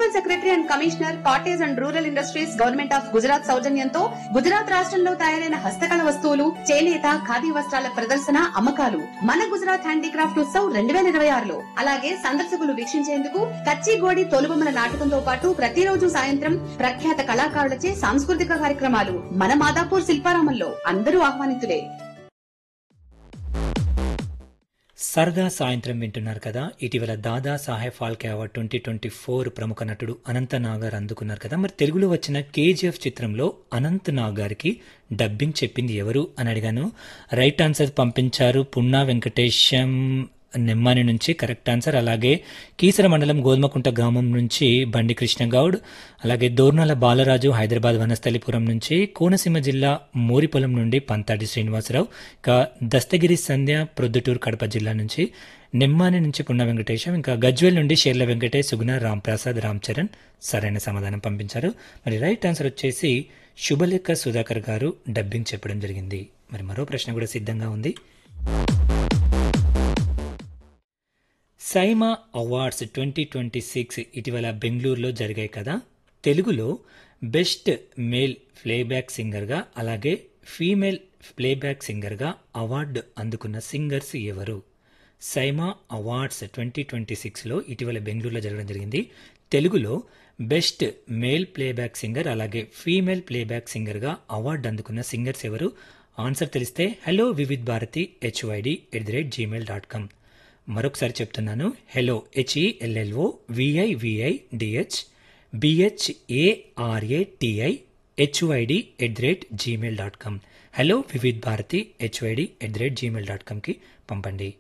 principal secretary and commissioner cottage and rural industries government of Gujarat సౌజన్యంతో గుజరాత్ రాష్ట్రంలో తయారైన హస్తకళ వస్తువులు చేనేత ఖాదీ వస్త్రాల ప్రదర్శన అమ్మకాలు మన గుజరాత్ హ్యాండీక్రాఫ్ట్ ఉత్సవ్ రెండు వేల ఇరవై ఆరులో అలాగే సందర్శకులు వీక్షించేందుకు కచ్చిగోడి తోలుబొమ్మల నాటకంతో పాటు ప్రతిరోజు సాయంత్రం ప్రఖ్యాత కళాకారులచే సాంస్కృతిక కార్యక్రమాలు మన మాదాపూర్ శిల్పారామంలో అందరూ ఆహ్వానితులే సరదా సాయంత్రం వింటున్నారు కదా ఇటీవల Dada Saheb Phalke award twenty twenty four ప్రముఖ నటుడు అనంత నాగ్ గారు అందుకున్నారు కదా మరి తెలుగులో వచ్చిన కేజీఎఫ్ చిత్రంలో అనంత్ నాగ్ గారికి డబ్బింగ్ చెప్పింది ఎవరు అని అడిగాను రైట్ ఆన్సర్ పంపించారు పున్నా వెంకటేశం నిమ్మాని నుంచి కరెక్ట్ ఆన్సర్ అలాగే కీసర మండలం గోధుమకుంట గ్రామం నుంచి బండి కృష్ణగౌడ్ అలాగే దోర్నాల బాలరాజు హైదరాబాద్ వనస్థలిపురం నుంచి కోనసీమ జిల్లా మోరిపొలం నుండి పంతాడి శ్రీనివాసరావు ఇంకా దస్తగిరి సంధ్య ప్రొద్దుటూరు కడప జిల్లా నుంచి నిమ్మాని నుంచి పున్న వెంకటేశం ఇంకా గజ్వేల్ నుండి షేర్ల వెంకటేష్ సుగుణ రాంప్రసాద్ రామ్ చరణ్ సరైన సమాధానం పంపించారు మరి రైట్ ఆన్సర్ వచ్చేసి శుభలేఖ సుధాకర్ గారు డబ్బింగ్ చెప్పడం జరిగింది మరి మరో ప్రశ్న కూడా సిద్ధంగా ఉంది SIIMA awards twenty twenty six ఇటీవల బెంగళూరులో జరిగాయి కదా తెలుగులో బెస్ట్ మేల్ ప్లేబ్యాక్ సింగర్గా అలాగే ఫీమేల్ ప్లేబ్యాక్ సింగర్గా అవార్డు అందుకున్న సింగర్స్ ఎవరు సైమా అవార్డ్స్ ట్వంటీ ట్వంటీ సిక్స్లో ఇటీవల బెంగళూరులో జరగడం జరిగింది తెలుగులో బెస్ట్ మేల్ ప్లేబ్యాక్ సింగర్ అలాగే ఫీమేల్ ప్లేబ్యాక్ సింగర్గా అవార్డు అందుకున్న సింగర్స్ ఎవరు ఆన్సర్ తెలిస్తే hello Vividh Bharati HYD at the rate Gmail dot com మరొకసారి చెప్తున్నాను hello HELLO విఐవిఐ DH BHARATI HYD at the rate Gmail dot com hello Vividh Bharati HYD at the rate Gmail dot కామ్కి పంపండి